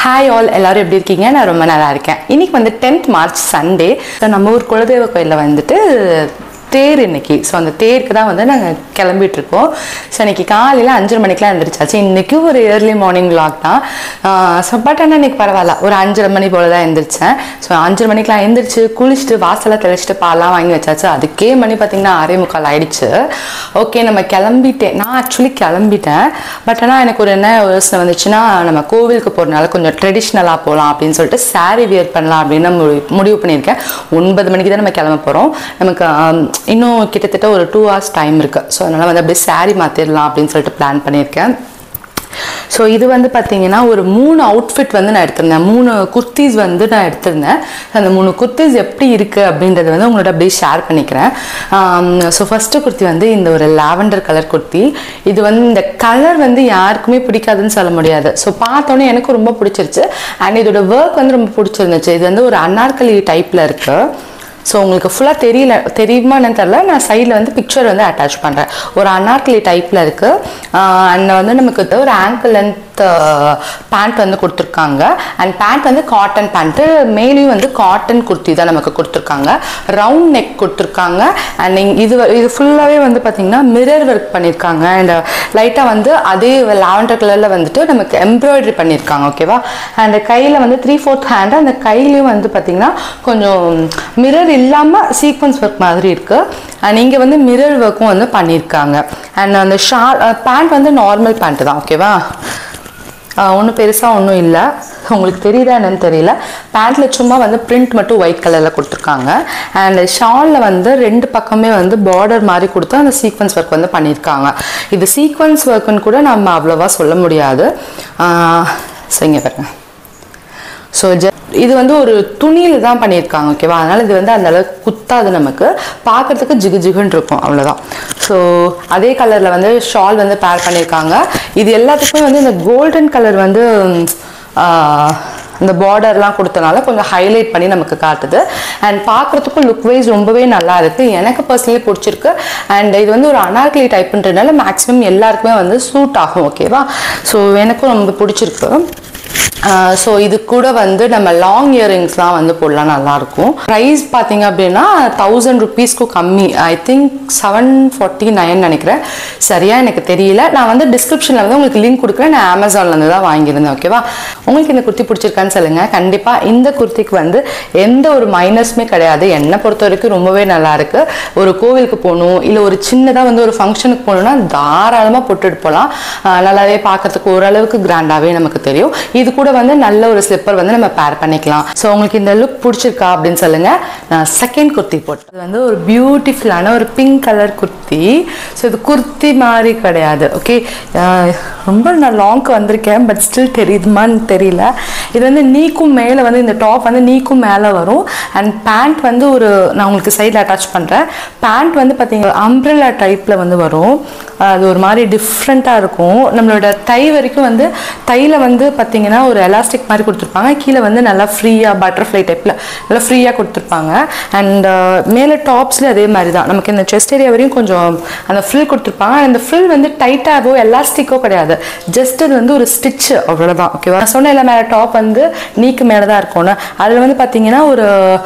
Hi all எல்லாரும் எப்படி இருக்கீங்க நான் ரொம்ப நல்லா இருக்கேன் இன்னைக்கு வந்து டென்த் மார்ச் சண்டே நம்ம ஊர் குலதெய்வ கோயிலில் வந்துட்டு தேர் இன்னைக்கு ஸோ அந்த தேருக்கு தான் வந்து நாங்கள் கிளம்பிட்டு இருக்கோம் ஸோ இன்னைக்கு காலையில் அஞ்சரை மணிக்கெலாம் எழுந்திரிச்சாச்சு இன்னைக்கு ஒரு ஏர்லி மார்னிங் vlog தான் ஸோ பட் ஆனால் இன்னைக்கு பரவாயில்ல ஒரு அஞ்சரை மணி போல தான் எழுந்திரிச்சேன் ஸோ அஞ்சரை மணிக்கெலாம் எழுந்திரிச்சு குளிச்சுட்டு வாசலாம் தெளிச்சிட்டு பால்லாம் வாங்கி வச்சாச்சு அதுக்கே மணி பார்த்தீங்கன்னா ஆறே முக்கால் ஆயிடுச்சு ஓகே நம்ம கிளம்பிட்டேன் நான் ஆக்சுவலி கிளம்பிட்டேன் பட் ஆனால் எனக்கு ஒரு என்ன யோசனை வந்துச்சுன்னா நம்ம கோவிலுக்கு போகிறனால கொஞ்சம் ட்ரெடிஷ்னலாக போகலாம் அப்படின்னு சொல்லிட்டு saree வியர் பண்ணலாம் அப்படின்னு நான் முடிவு முடிவு பண்ணியிருக்கேன் ஒன்பது மணிக்கு தான் நம்ம கிளம்ப போகிறோம் நமக்கு ஆம், இன்னும் கிட்டத்தட்ட ஒரு டூ ஹவர்ஸ் டைம் இருக்குது ஸோ அதனால் வந்து அப்படியே saree மாற்றிடலாம் அப்படின்னு சொல்லிட்டு பிளான் பண்ணியிருக்கேன் ஸோ இது வந்து பார்த்தீங்கன்னா ஒரு மூணு அவுட்ஃபிட் வந்து நான் எடுத்திருந்தேன் மூணு குர்த்திஸ் வந்து நான் எடுத்திருந்தேன் அந்த மூணு குர்த்திஸ் எப்படி இருக்குது அப்படின்றத வந்து உங்களோட அப்படியே ஷேர் பண்ணிக்கிறேன் ஸோ ஃபஸ்ட்டு குர்த்தி வந்து இந்த ஒரு லாவெண்டர் கலர் குர்த்தி இது வந்து இந்த கலர் வந்து யாருக்குமே பிடிக்காதுன்னு சொல்ல முடியாது ஸோ பார்த்தோன்னே எனக்கு ரொம்ப பிடிச்சிருச்சு அண்ட் இதோட ஒர்க் வந்து ரொம்ப பிடிச்சிருந்துச்சு இது வந்து ஒரு அன்னார்கலி டைப்பில் இருக்குது ஸோ உங்களுக்கு ஃபுல்லாக தெரியல தெரியுமா என்னன்னு தெரில நான் சைடில் வந்து பிக்சர் வந்து அட்டாச் பண்ணுறேன் ஒரு அனார்கலி டைப்பில் இருக்குது அண்ட் வந்து நமக்கு இது ஒரு ஆங்கிள் லென்த் பேண்ட் வந்து கொடுத்துருக்காங்க அண்ட் பேண்ட் வந்து காட்டன் பேண்ட்டு மேலேயும் வந்து காட்டன் குர்த்தி தான் நமக்கு கொடுத்துருக்காங்க ரவுண்ட் நெக் கொடுத்துருக்காங்க அண்ட் இது வ- இது ஃபுல்லாகவே வந்து பார்த்திங்கன்னா மிரர் ஒர்க் பண்ணியிருக்காங்க அண்ட் லைட்டாக வந்து அதே லாவெண்டர் கலரில் வந்துட்டு நமக்கு எம்ப்ராய்டரி பண்ணியிருக்காங்க ஓகேவா அண்ட் கையில் வந்து த்ரீ ஃபோர்த் ஹேண்ட் அந்த கையிலையும் வந்து பார்த்திங்கன்னா கொஞ்சம் மிரர் இல்லாமல் சீக்வன்ஸ் ஒர்க் மாதிரி இருக்குது அண்ட் இங்கே வந்து மிரர் ஒர்க்கும் வந்து பண்ணியிருக்காங்க அண்ட் அந்த ஷா பேண்ட் வந்து நார்மல் பேண்ட் தான் ஓகேவா ஒன்றும் பெருசாக ஒன்றும் இல்லை உங்களுக்கு தெரியுதா என்னன்னு தெரியல பேண்ட்டில் சும்மா வந்து பிரிண்ட் மட்டும் ஒயிட் கலரில் கொடுத்துருக்காங்க அண்ட் ஷாலில் வந்து ரெண்டு பக்கமே வந்து பார்டர் மாதிரி கொடுத்து அந்த சீக்வன்ஸ் ஒர்க் வந்து பண்ணியிருக்காங்க இது சீக்வன்ஸ் ஒர்க்குன்னு கூட நம்ம அவ்வளோவா சொல்ல முடியாது சரிங்க பாருங்க ஸோ ஜ இது வந்து ஒரு துணியில் தான் பண்ணியிருக்காங்க ஓகேவா அதனால் இது வந்து அந்த அளவுக்கு குத்தாது நமக்கு பார்க்கறதுக்கு ஜிகு ஜிகுன்னு இருக்கும் அவ்வளோதான் ஸோ அதே கலரில் வந்து ஷால் வந்து பேர் பண்ணியிருக்காங்க இது எல்லாத்துக்குமே வந்து இந்த கோல்டன் கலர் வந்து ம், ஆ, இந்த பார்டர்லாம் கொடுத்தனால கொஞ்சம் ஹைலைட் பண்ணி நமக்கு காட்டுது அண்ட் பார்க்குறதுக்கும் லுக் வைஸ் ரொம்பவே நல்லா இருக்குது எனக்கு பர்சனலி பிடிச்சிருக்கு அண்ட் இது வந்து ஒரு அனார்கலி டைப்புன்றதுனால மேக்ஸிமம் எல்லாருக்குமே வந்து சூட் ஆகும் ஓகேவா ஸோ எனக்கும் ரொம்ப பிடிச்சிருக்கு ஸோ இது கூட வந்து நம்ம லாங் இயரிங்ஸ்லாம் வந்து போடலாம் நல்லாயிருக்கும் ப்ரைஸ் பார்த்தீங்க அப்படின்னா தௌசண்ட் ருபீஸ்க்கும் கம்மி I think seven forty nine நினைக்கிறேன் சரியாக எனக்கு தெரியல நான் வந்து டிஸ்கிரிப்ஷனில் வந்து உங்களுக்கு லிங்க் கொடுக்குறேன் நான் அமேசான்லேருந்து தான் வாங்கியிருந்தேன் ஓகேவா உங்களுக்கு இந்த குர்த்தி பிடிச்சிருக்கான்னு சொல்லுங்கள் கண்டிப்பாக இந்த குர்த்திக்கு வந்து எந்த ஒரு மைனஸுமே கிடையாது என்னை பொறுத்த வரைக்கும் ரொம்பவே நல்லா இருக்கு ஒரு கோவிலுக்கு போகணும் இல்லை ஒரு சின்னதாக வந்து ஒரு ஃபங்க்ஷனுக்கு போகணும்னா தாராளமாக போட்டுட்டு போகலாம் ஆஹ் நல்லாவே பார்க்கறதுக்கு ஓரளவுக்கு கிராண்டாகவே நமக்கு தெரியும் இது கூட வந்து நல்ல ஒரு ஸ்லிப்பர் வந்து நம்ம பேர் பண்ணிக்கலாம் ஸோ உங்களுக்கு இந்த லுக் பிடிச்சிருக்கா அப்படின்னு சொல்லுங்க நான் செகண்ட் குர்த்தி போட்டேன் இது வந்து ஒரு பியூட்டிஃபுல்லான ஒரு பிங்க் கலர் குர்த்தி ஸோ இது குர்த்தி மாதிரி கிடையாது ஓகே ரொம்ப நான் லாங்க்கு வந்திருக்கேன் பட் ஸ்டில் தெரியுதுமான்னு தெரியல இது வந்து நீக்கும் மேலே வந்து இந்த டாப் வந்து நீக்கும் மேலே வரும் அண்ட் பேண்ட் வந்து ஒரு நான் உங்களுக்கு சைடில் அட்டாச் பண்ணுறேன் பேண்ட் வந்து பார்த்தீங்கன்னா அம்ப்ரெல்லா டைப்பில் வந்து வரும் அது ஒரு மாதிரி டிஃப்ரெண்ட்டாக இருக்கும் நம்மளோட தை வரைக்கும் வந்து தையில் வந்து பார்த்தீங்கன்னா ஒரு எலாஸ்டிக் மாதிரி கொடுத்துருப்பாங்க கீழே வந்து நல்லா ஃப்ரீயாக பட்டர்ஃப்ளை டைப்பில் நல்லா ஃப்ரீயாக கொடுத்துருப்பாங்க அண்ட் மேலே டாப்ஸில் அதே மாதிரி தான் நமக்கு இந்த செஸ்ட் ஏரியா வரையும் கொஞ்சம் அந்த ஃப்ரில் கொடுத்துருப்பாங்க அந்த ஃப்ரில் வந்து டைட்டாகவோ எலாஸ்டிக்கோ கிடையாது ஜஸ்ட் அது வந்து ஒரு ஸ்டிச் அவ்வளோதான் ஓகேவா நான் சொன்ன இல்லை மேலே டாப் வந்து நீக்கு மேலே தான் இருக்கும்னு அதில் வந்து பார்த்தீங்கன்னா ஒரு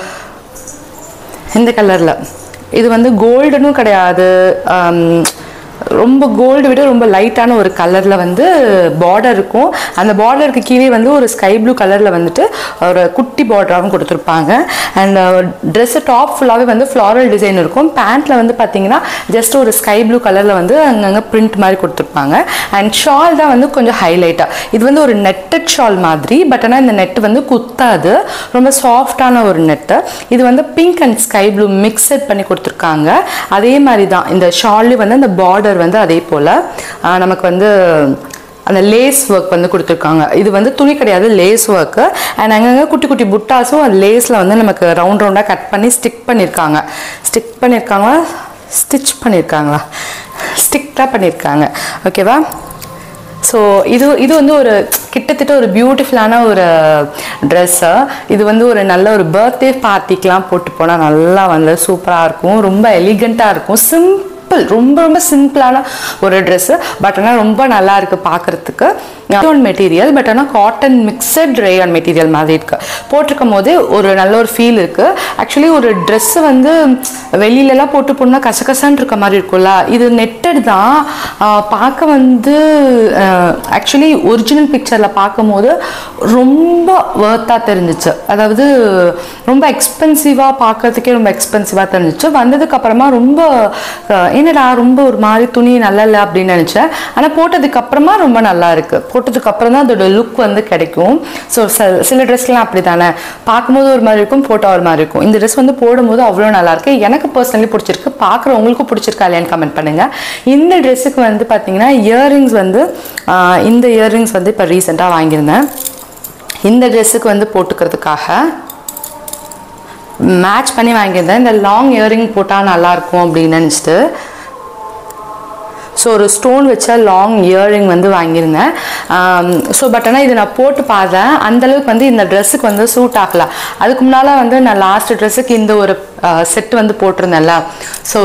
இந்த கலரில் இது வந்து கோல்டுனும் கிடையாது ஆம், ரொம்ப கோல்டு விட ரொம்ப லைட்டான ஒரு கலரில் வந்து பார்டர் இருக்கும் அந்த பார்டருக்கு கீழே வந்து ஒரு ஸ்கை ப்ளூ கலரில் வந்துட்டு ஒரு குட்டி பார்டராகவும் கொடுத்துருப்பாங்க அண்ட் ட்ரெஸ்ஸு டாப் ஃபுல்லாகவே வந்து ஃப்ளாரல் டிசைன் இருக்கும் பேண்ட்டில் வந்து பார்த்தீங்கன்னா ஜஸ்ட் ஒரு ஸ்கை ப்ளூ கலரில் வந்து அங்கங்கே பிரிண்ட் மாதிரி கொடுத்துருப்பாங்க அண்ட் ஷால் தான் வந்து கொஞ்சம் ஹைலைட்டாக இது வந்து ஒரு நெட்டட் ஷால் மாதிரி பட் ஆனால் இந்த நெட் வந்து குத்தாது ரொம்ப சாஃப்டான ஒரு நெட்டு இது வந்து pink and sky blue mixed பண்ணி கொடுத்துருக்காங்க அதே மாதிரி தான் இந்த ஷால்லையும் வந்து அந்த பார்டர் வந்து அதே போல் நமக்கு வந்து அந்த லேஸ் ஒர்க் வந்து கொடுத்துருக்காங்க இது வந்து துணி கிடையாது லேஸ் ஒர்க்கு அண்ட் அங்கங்கே குட்டி குட்டி புட்டாஸும் அது லேஸில் வந்து நமக்கு ரவுண்ட் ரவுண்டாக கட் பண்ணி ஸ்டிக் பண்ணியிருக்காங்க ஸ்டிக் பண்ணியிருக்காங்க ஸ்டிச் பண்ணியிருக்காங்களா ஸ்டிக்டாக பண்ணியிருக்காங்க ஓகேவா ஸோ இது இது வந்து ஒரு கிட்டத்தட்ட ஒரு பியூட்டிஃபுல்லான ஒரு ட்ரெஸ்ஸு இது வந்து ஒரு நல்ல ஒரு பர்த்டே பார்ட்டிக்கெலாம் போட்டு போனால் நல்லா வந்து சூப்பராக இருக்கும் ரொம்ப எலிகண்ட்டாக இருக்கும் சிம்பிள் ரொம்ப ரொம்ப சிம்பிளான ஒரு ட்ரெஸ்ஸு பட் ஆனால் ரொம்ப நல்லா இருக்குது பார்க்குறதுக்கு ரேயான் மெட்டீரியல் பட் ஆனால் காட்டன் மிக்சட் ரேயான் மெட்டீரியல் மாதிரி இருக்கு போட்டிருக்கும் போது ஒரு நல்ல ஒரு ஃபீல் இருக்கு ஆக்சுவலி ஒரு Dress வந்து வெளியிலலாம் போட்டு போனால் கசகசன்னு இருக்க மாதிரி இருக்கும்ல இது நெட்டட் தான் ஆஹ் பார்க்க வந்து ஆக்சுவலி ஒரிஜினல் பிக்சரில் பார்க்கும்போது ரொம்ப ஒர்த்தாக தெரிஞ்சிச்சு அதாவது ரொம்ப எக்ஸ்பென்சிவாக பார்க்கறதுக்கே ரொம்ப எக்ஸ்பென்சிவாக தெரிஞ்சிச்சு வந்ததுக்கு அப்புறமா ரொம்ப அஹ், என்னடா ரொம்ப ஒரு மாதிரி துணி நல்லா இல்லை அப்படின்னு நினச்சேன் ஆனால் போட்டதுக்கு அப்புறமா ரொம்ப நல்லா இருக்கு போட்டதுக்கு அப்புறம் தான் அதோட லுக் வந்து கிடைக்கும் ஸோ சில ட்ரெஸ்லாம் அப்படி தானே பார்க்கும்போது ஒரு மாதிரி இருக்கும் போட்டால் ஒரு மாதிரி இருக்கும் இந்த ட்ரெஸ் வந்து போடும்போது அவ்வளோ நல்லா இருக்கு எனக்கு பர்சனலி பிடிச்சிருக்கு பார்க்குறவங்களுக்கும் பிடிச்சிருக்கா இல்லையான்னு கமெண்ட் பண்ணுங்க இந்த ட்ரெஸ்ஸுக்கு வந்து பார்த்தீங்கன்னா இயரிங்ஸ் வந்து ஆஹ், இந்த இயரிங்ஸ் வந்து இப்போ ரீசெண்டாக வாங்கியிருந்தேன் இந்த ட்ரெஸ்ஸுக்கு வந்து போட்டுக்கிறதுக்காக மேட்ச் பண்ணி வாங்கியிருந்தேன் இந்த லாங் இயரிங் போட்டால் நல்லாயிருக்கும் அப்படின்னு நினச்சிட்டு ஸோ ஒரு ஸ்டோன் வச்ச லாங் இயரிங் வந்து வாங்கியிருந்தேன் ஸோ பட் ஆனால் இது நான் போட்டு பார்த்தேன் அந்தளவுக்கு வந்து இந்த ட்ரெஸ்ஸுக்கு வந்து சூட் ஆகல அதுக்கு முன்னால் வந்து நான் லாஸ்ட் ட்ரெஸ்ஸுக்கு இந்த ஒரு செட் வந்து போட்டிருந்தேன்ல ஸோ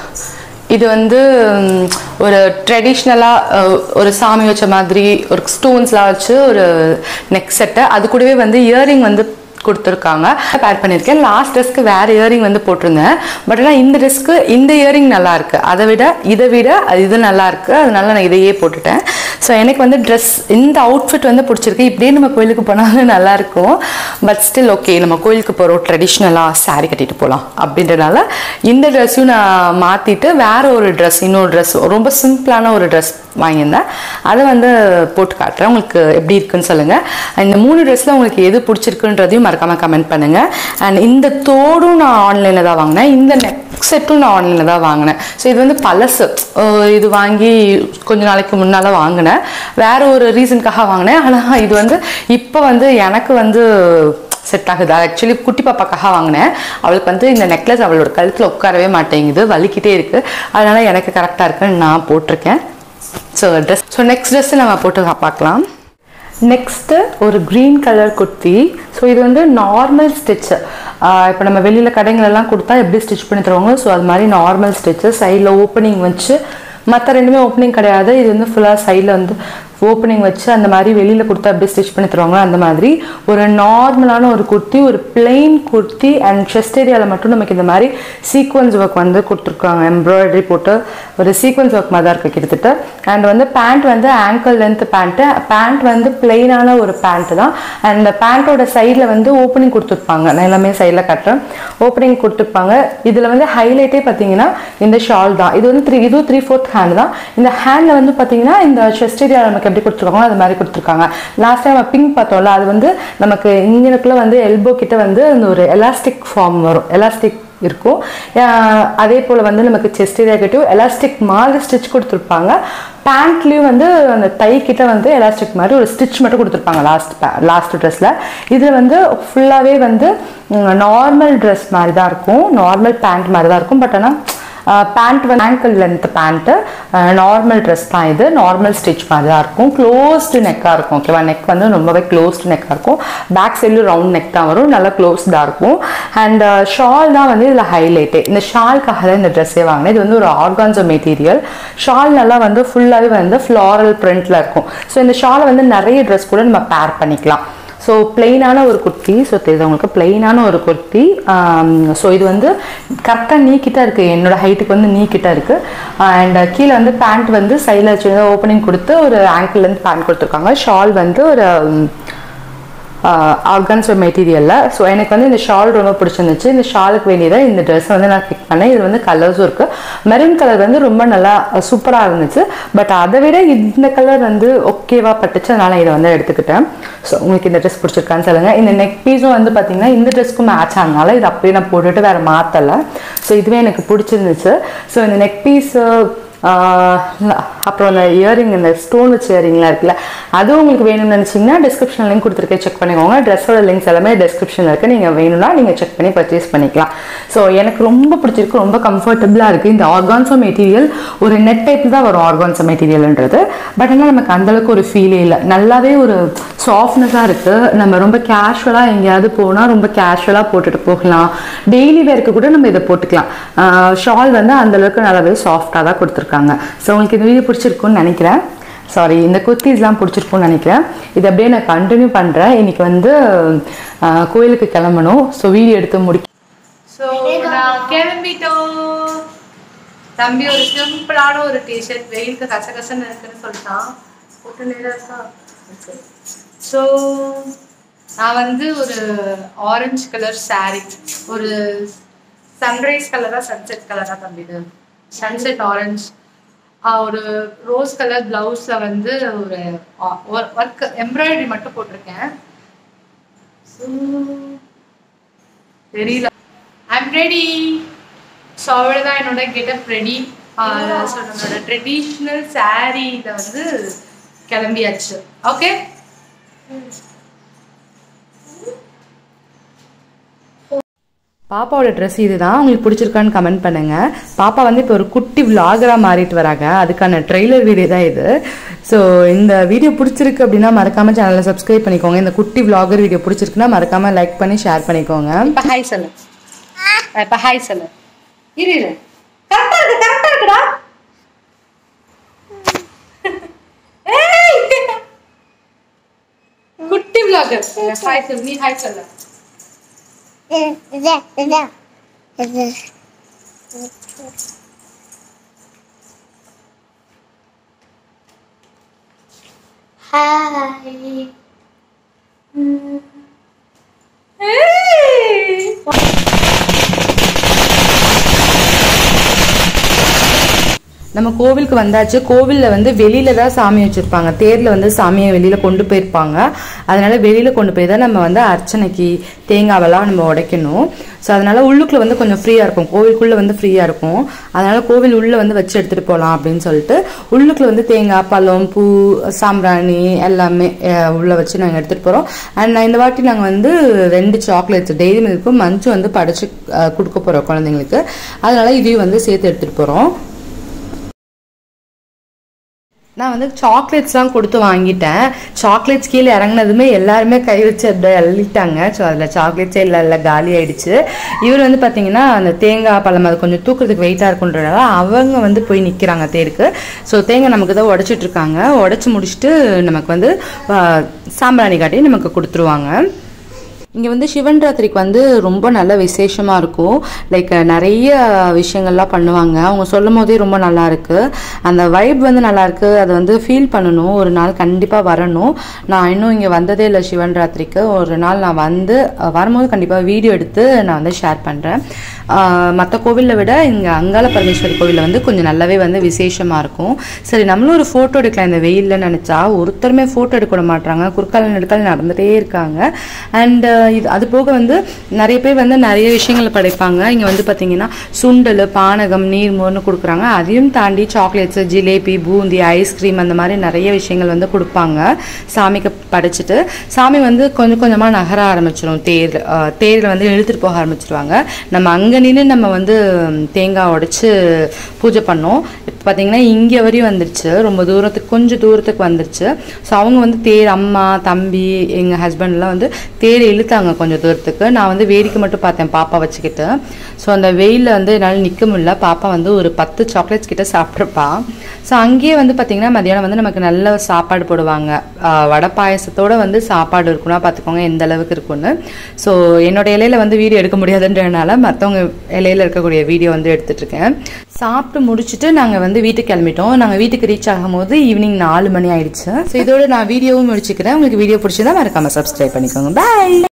இது வந்து ம், ஒரு ட்ரெடிஷ்னலாக ஒரு சாமி வச்ச மாதிரி ஒரு ஸ்டோன்ஸ்லாம் வச்சு ஒரு நெக் செட்டு அது கூடவே வந்து இயரிங் வந்து கொடுத்துருக்காங்க பேர் பண்ணியிருக்கேன் லாஸ்ட் ட்ரெஸ்க்கு வேறு இயரிங் வந்து போட்டிருந்தேன் பட் ஆனால் இந்த ட்ரெஸ்க்கு இந்த இயரிங் நல்லா இருக்கு அதை விட இதை விட அது இது நல்லா இருக்கு அதனால நான் இதையே போட்டுட்டேன் ஸோ எனக்கு வந்து ட்ரெஸ் இந்த அவுட்ஃபிட் வந்து பிடிச்சிருக்கு இப்படியே நம்ம கோயிலுக்கு போனாலும் நல்லா இருக்கும் பட் ஸ்டில் ஓகே நம்ம கோயிலுக்கு போகிறோம் ட்ரெடிஷ்னலாக saree கட்டிட்டு போகலாம் அப்படின்றனால இந்த ட்ரெஸ்ஸையும் நான் மாற்றிட்டு வேற ஒரு ட்ரெஸ் இன்னொரு ட்ரெஸ் ரொம்ப சிம்பிளான ஒரு ட்ரெஸ் வாங்கியிருந்தேன் அதை வந்து போட்டு காட்டுறேன் உங்களுக்கு எப்படி இருக்குன்னு சொல்லுங்கள் இந்த மூணு ட்ரெஸ்ஸில் உங்களுக்கு எது பிடிச்சிருக்குன்றதையும் மறக்காமல் கமெண்ட் பண்ணுங்கள் அண்ட் இந்த தோடும் நான் ஆன்லைனில் தான் வாங்கினேன் இந்த நெக் செட்டும் நான் ஆன்லைனில் தான் வாங்கினேன் ஸோ இது வந்து பழசு அஹ் இது வாங்கி கொஞ்ச நாளைக்கு முன்னால் வாங்கினேன் வேற ஒரு ரீசனுக்காக வாங்கினேன் ஆனால் இது வந்து இப்போ வந்து எனக்கு வந்து செட் ஆகுது ஆக்சுவலி குட்டி பாப்பாக்காக வாங்கினேன் அவளுக்கு வந்து இந்த நெக்லஸ் அவளோட கழுத்தில் உட்காரவே மாட்டேங்குது வலிக்கிட்டே இருக்குது அதனால எனக்கு கரெக்டாக இருக்குன்னு நான் போட்டிருக்கேன் so dress so next dress நம்ம போட்டு பார்க்கலாம் நெக்ஸ்ட்டு ஒரு க்ரீன் கலர் குர்த்தி ஸோ இது வந்து நார்மல் ஸ்டிச்சு இப்போ நம்ம வெளியில் கடைங்களெல்லாம் கொடுத்தா எப்படி ஸ்டிச் பண்ணி தருவாங்க ஸோ அது மாதிரி நார்மல் ஸ்டிச்சு சைடில் ஓப்பனிங் வச்சு மற்ற ரெண்டுமே ஓப்பனிங் கிடையாது இது வந்து ஃபுல்லாக சைடில் வந்து ஓப்பனிங் வச்சு அந்த மாதிரி வெளியில் கொடுத்தா எப்படி ஸ்டிச் பண்ணி தருவாங்க அந்த மாதிரி ஒரு நார்மலான ஒரு குர்த்தி ஒரு பிளெயின் குர்த்தி அண்ட் செஸ்ட் ஏரியாவில் மட்டும் நமக்கு இந்த மாதிரி சீக்வன்ஸ் ஒர்க் வந்து கொடுத்துருக்காங்க எம்ப்ராய்டரி போட்டு ஒரு சீக்வன்ஸ் ஒர்க் மாதிரி தான் இருக்குது கிட்டத்தட்ட அண்ட் வந்து பேண்ட் வந்து ஆங்கிள் லென்த் பேண்ட்டு பேண்ட் வந்து பிளெயினான ஒரு பேண்ட் தான் அண்ட் பேண்ட்டோட சைடில் வந்து ஓப்பனிங் கொடுத்துருப்பாங்க நான் எல்லாமே சைடில் கட்டுறேன் ஓப்பனிங் கொடுத்துருப்பாங்க இதில் வந்து ஹைலைட்டே பார்த்தீங்கன்னா இந்த ஷால் தான் இது வந்து த்ரீ இதுவும் த்ரீ ஃபோர்த் ஹேண்ட் தான் இந்த ஹேண்டில் வந்து பார்த்தீங்கன்னா இந்த செஸ்ட் ஏரியா நமக்கு எப்படி கொடுத்துருக்காங்களோ அது மாதிரி கொடுத்துருக்காங்க லாஸ்ட் டைம் பிங்க் பார்த்தோம்ல அது வந்து நமக்கு இங்கனுக்குள்ள வந்து எல்போ கிட்ட வந்து அந்த ஒரு எலாஸ்டிக் ஃபார்ம் வரும் எலாஸ்டிக் இருக்கும் அஹ் அதே போல் வந்து நமக்கு செஸ்ட் ஏரியா கிட்டயும் எலாஸ்டிக் மாதிரி ஸ்டிச் கொடுத்துருப்பாங்க பேண்ட்லேயும் வந்து அந்த தை கிட்ட வந்து எலாஸ்டிக் மாதிரி ஒரு ஸ்டிச் மட்டும் கொடுத்துருப்பாங்க லாஸ்ட் லாஸ்ட் ட்ரெஸ்ஸில் இது வந்து ஃபுல்லாகவே வந்து நார்மல் ட்ரெஸ் மாதிரி தான் இருக்கும் நார்மல் பேண்ட் மாதிரி தான் இருக்கும் பட் ஆனால் பேண்ட் வந்து ankle length pant normal dress தான் இது நார்மல் ஸ்டிச் மாதிரி தான் இருக்கும் க்ளோஸ்டு நெக்காக இருக்கும் ஓகேவா நெக் வந்து ரொம்பவே க்ளோஸ்டு நெக்காக இருக்கும் பேக் சைடில் ரவுண்ட் நெக் தான் வரும் நல்லா க்ளோஸ்டாக இருக்கும் அண்ட் ஷால் தான் வந்து இதில் ஹைலைட்டே இந்த ஷால்க்காக தான் இந்த ட்ரெஸ்ஸே வாங்கினேன் இது வந்து ஒரு ஆர்கான்சோ மெட்டீரியல் ஷால் நல்லா வந்து ஃபுல்லாகவே வந்து ஃப்ளாரல் பிரிண்ட்டில் இருக்கும் ஸோ இந்த ஷாலை வந்து நிறைய ட்ரெஸ் கூட நம்ம பேர் பண்ணிக்கலாம் ஸோ பிளெயினான ஒரு குர்த்தி ஸோ தெரியுது உங்களுக்கு பிளெயினான ஒரு குர்த்தி ஸோ இது வந்து கரெக்டாக நீக்கிட்ட இருக்குது என்னோட ஹைட்டுக்கு வந்து நீக்கிட்ட இருக்குது அண்ட் கீழே வந்து பேண்ட் வந்து சைடில் வச்சு ஓப்பனிங் கொடுத்து ஒரு ஆங்கிள்லேருந்து பேண்ட் கொடுத்துருக்காங்க ஷால் வந்து ஒரு ஆர்கன்ஸ் மெட்டீரியலில் ஸோ எனக்கு வந்து இந்த ஷால் ரொம்ப பிடிச்சிருந்துச்சு இந்த ஷாலுக்கு வேண்டியதை இந்த ட்ரெஸ் வந்து நான் பிக் பண்ணேன் இது வந்து கலர்ஸும் இருக்குது மெரூன் கலர் வந்து ரொம்ப நல்லா சூப்பராக இருந்துச்சு பட் அதை விட இந்த கலர் வந்து ஓகேவா பட்டுச்சு அதனால் இதை வந்து எடுத்துக்கிட்டேன் ஸோ உங்களுக்கு இந்த ட்ரெஸ் பிடிச்சிருக்கான்னு சொல்லுங்கள் இந்த நெக் பீஸும் வந்து பார்த்தீங்கன்னா இந்த ட்ரெஸ்க்கும் மேட்ச் ஆனதுனால இது அப்படியே நான் போட்டுட்டு வேறு மாற்றலை ஸோ இதுவே எனக்கு பிடிச்சிருந்துச்சு ஸோ இந்த நெக் பீஸு அப்புறம் அந்த இயரிங் இந்த ஸ்டோன் வச்ச இயரிங்லாம் இருக்குல்ல அதுவும் உங்களுக்கு வேணும்னு நினச்சிங்கன்னா டிஸ்கிரிப்ஷன் லிங்க் கொடுத்துருக்கேன் செக் பண்ணிக்கோங்க ட்ரெஸ்ஸோட லிங்க்ஸ் எல்லாமே டிஸ்கிரிப்ஷனில் இருக்குது நீங்கள் வேணும்னா நீங்கள் செக் பண்ணி பர்ச்சேஸ் பண்ணிக்கலாம் ஸோ எனக்கு ரொம்ப பிடிச்சிருக்கு ரொம்ப கம்ஃபர்டபுளாக இருக்குது இந்த ஆர்கான்சோ மெட்டீரியல் ஒரு நெட் டைப் தான் வரும் ஆர்கான்சோ மெட்டீரியல்ன்றது பட் ஆனால் நமக்கு அந்தளவுக்கு ஒரு ஃபீலே இல்லை நல்லாவே ஒரு சாஃப்ட்னஸாக இருக்குது நம்ம ரொம்ப கேஷுவலாக எங்கேயாவது போனால் ரொம்ப கேஷுவலாக போட்டுட்டு போகலாம் டெய்லி வேர்க்கு கூட நம்ம இதை போட்டுக்கலாம் ஷால் வந்து அந்தளவுக்கு நல்லாவே சாஃப்டாக தான் கொடுத்துருக்காங்க ஸோ உங்களுக்கு இந்த வீடியோ பிடிச்சிருக்குன்னு நினைக்கிறேன் சாரி இந்த குர்த்திஸ்லாம் பிடிச்சிருக்கும்னு நினைக்கிறேன் இது அப்படியே நான் கண்டினியூ பண்ணுறேன் இன்னைக்கு வந்து ஆஹ், கோயிலுக்கு கிளம்பணும் ஸோ வீடியோ எடுத்து முடிக்க ஸோ நான் கிளம்பிட்டோம் தம்பி ஒரு சிம்பிளான ஒரு டிஷர்ட் வெயிலுக்கு கசகசன்னு இருக்குன்னு சொல்லிட்டான் போட்டு நேரம் இருக்கா ஸோ நான் வந்து ஒரு ஆரஞ்சு கலர் saree ஒரு சன்ரைஸ் கலரா சன்செட் கலரா தம்பி இது சன்செட் ஆரஞ்சு ஒரு ரோஸ் கலர் பிளவுஸ்ல வந்து ஒரு ஒர்க் எம்ப்ராய்டரி மட்டும் போட்டிருக்கேன் So, தெரியல ஐம் ரெடி ஸோ அவ்வளோதான் என்னோட கெட்டப் ரெடி ஸோ நம்மளோட ட்ரெடிஷ்னல் சாரீல வந்து கிளம்பியாச்சு ஓகே பாப்பாவோட ட்ரெஸ் இதுதான் உங்களுக்கு பிடிச்சிருக்கான்னு கமெண்ட் பண்ணுங்க பாப்பா வந்து இப்போ ஒரு குட்டி விலாகராக மாறிட்டு வராங்க அதுக்கான ட்ரெய்லர் வீடியோ தான் இது ஸோ இந்த வீடியோ பிடிச்சிருக்கு அப்படின்னா மறக்காம சேனலை சப்ஸ்கிரைப் பண்ணிக்கோங்க இந்த குட்டி விலாகர் வீடியோ பிடிச்சிருக்குன்னா மறக்காம லைக் பண்ணி ஷேர் பண்ணிக்கோங்க இப்போ ஹாய் சொல்லு இப்போ ஹாய் சொல்லு இரு இரு கரெக்டாக இருக்கு கரெக்டாக இருக்குடா ஏய்! குட்டி விலாகர் ஹாய் சொல்லு நீ ஹாய் சொல்லு Hi. நம்ம கோவிலுக்கு வந்தாச்சு கோவிலில் வந்து வெளியில தான் சாமி வச்சிருப்பாங்க தேர்ல வந்து சாமியை வெளியில கொண்டு போயிருப்பாங்க அதனால வெளியில கொண்டு போய் தான் நம்ம வந்து அர்ச்சனைக்கு தேங்காவெல்லாம் நம்ம உடைக்கணும் ஸோ அதனால உள்ளுக்குள்ள வந்து கொஞ்சம் ஃப்ரீயா இருக்கும் கோவிலுக்குள்ள வந்து ஃப்ரீயா இருக்கும் அதனால கோவில் உள்ள வந்து வச்சு எடுத்துட்டு போகலாம் அப்படின்னு சொல்லிட்டு உள்ளுக்குள்ள வந்து தேங்காய் பழம் பூ சாம்பிராணி எல்லாமே அஹ், உள்ள வச்சு நாங்கள் எடுத்துட்டு போறோம் அண்ட் இந்த வாட்டி நாங்கள் வந்து ரெண்டு சாக்லேட்ஸ் டெய்ரி மில்க்கும் மஞ்சு வந்து படைச்சு அஹ், கொடுக்க போறோம் குழந்தைங்களுக்கு அதனால இதையும் வந்து சேர்த்து எடுத்துட்டு போறோம் நான் வந்து சாக்லேட்ஸ்லாம் கொடுத்து வாங்கிட்டேன் சாக்லேட்ஸ் கீழே இறங்குனதுமே எல்லாருமே கை வச்சு அப்படியே அள்ளிட்டாங்க ஸோ அதில் சாக்லேட்ஸே இல்லை இல்லை காலி ஆயிடுச்சு இவர் வந்து பார்த்தீங்கன்னா அந்த தேங்காய் பழம் அது கொஞ்சம் தூக்குறதுக்கு வெயிட்டாக இருக்குன்றதால அவங்க வந்து போய் நிற்கிறாங்க தேருக்கு ஸோ தேங்காய் நமக்கு தான் உடச்சிட்டு இருக்காங்க உடச்சி முடிச்சுட்டு நமக்கு வந்து ஆ, சாம்பிராணி காட்டி நமக்கு கொடுத்துருவாங்க இங்கே வந்து சிவன் ராத்திரிக்கு வந்து ரொம்ப நல்ல விசேஷமாக இருக்கும் லைக் நிறைய விஷயங்கள்லாம் பண்ணுவாங்க அவங்க சொல்லும் போதே ரொம்ப நல்லா இருக்கு அந்த வைப் வந்து நல்லா இருக்கு அதை வந்து ஃபீல் பண்ணணும் ஒரு நாள் கண்டிப்பாக வரணும் நான் இன்னும் இங்கே வந்ததே இல்லை சிவன் ராத்திரிக்கு ஒரு நாள் நான் வந்து அஹ், வரும்போது கண்டிப்பாக வீடியோ எடுத்து நான் வந்து ஷேர் பண்ணுறேன் மற்ற கோவிலில் விட இங்கே அங்காள பரமேஸ்வரி கோவிலில் வந்து கொஞ்சம் நல்லாவே வந்து விசேஷமாக இருக்கும் சரி நம்மளும் ஒரு ஃபோட்டோ எடுக்கலாம் இந்த வெயிலில் நினச்சா ஒருத்தருமே ஃபோட்டோ எடுக்க விட மாட்டாங்க குறுக்கால நெடுக்கால நடந்துகிட்டே இருக்காங்க அண்ட் இது அது போக வந்து நிறைய பேர் வந்து நிறைய விஷயங்கள் படைப்பாங்க இங்கே வந்து பார்த்தீங்கன்னா சுண்டல் பானகம் நீர்மோர்னு கொடுக்குறாங்க அதையும் தாண்டி சாக்லேட்ஸு ஜிலேபி பூந்தி ஐஸ்கிரீம் அந்த மாதிரி நிறைய விஷயங்கள் வந்து கொடுப்பாங்க சாமிக்கு படைச்சிட்டு சாமி வந்து கொஞ்சம் கொஞ்சமாக நகர ஆரம்பிச்சிடும் தேர் அஹ், தேரில் வந்து இழுத்துட்டு போக ஆரம்பிச்சிருவாங்க நம்ம அங்கே நின்று நம்ம வந்து ம், தேங்காய் உடைச்சு பூஜை பண்ணோம் இப்போ பார்த்தீங்கன்னா இங்கே வரையும் வந்துருச்சு ரொம்ப தூரத்துக்கு கொஞ்சம் தூரத்துக்கு வந்துருச்சு ஸோ அவங்க வந்து தேர் அம்மா தம்பி எங்கள் ஹஸ்பண்ட்லாம் வந்து தேர் இழுத்தாங்க கொஞ்சம் தூரத்துக்கு நான் வந்து வேடிக்கை மட்டும் பார்த்தேன் பாப்பா வச்சுக்கிட்டு ஸோ அந்த வெயிலில் வந்து என்னால் நிற்க முடியல பாப்பா வந்து ஒரு பத்து சாக்லேட்ஸ் கிட்ட சாப்பிட்ருப்பா ஸோ அங்கேயே வந்து பார்த்தீங்கன்னா மதியானம் வந்து நமக்கு நல்ல சாப்பாடு போடுவாங்க ஆஹ் வடை பாயசத்தோட வந்து சாப்பாடு இருக்குன்னா பார்த்துக்கோங்க எந்த அளவுக்கு இருக்கும்னு ஸோ என்னோட இலையில வந்து வீடியோ எடுக்க முடியாதுன்றதுனால மற்றவங்க இலையில இருக்கக்கூடிய வீடியோ வந்து எடுத்துட்டு இருக்கேன் சாப்பிட்டு முடிச்சுட்டு நாங்கள் வந்து வீட்டுக்கு கிளம்பிட்டோம் நாங்கள் வீட்டுக்கு ரீச் ஆகும்போது ஈவினிங் நாலு மணி ஆயிடுச்சு ஸோ இதோட நான் வீடியோவும் முடிச்சுக்கிறேன் உங்களுக்கு வீடியோ பிடிச்சிருந்தா மறக்காம சப்ஸ்கிரைப் பண்ணிக்கோங்க பாய்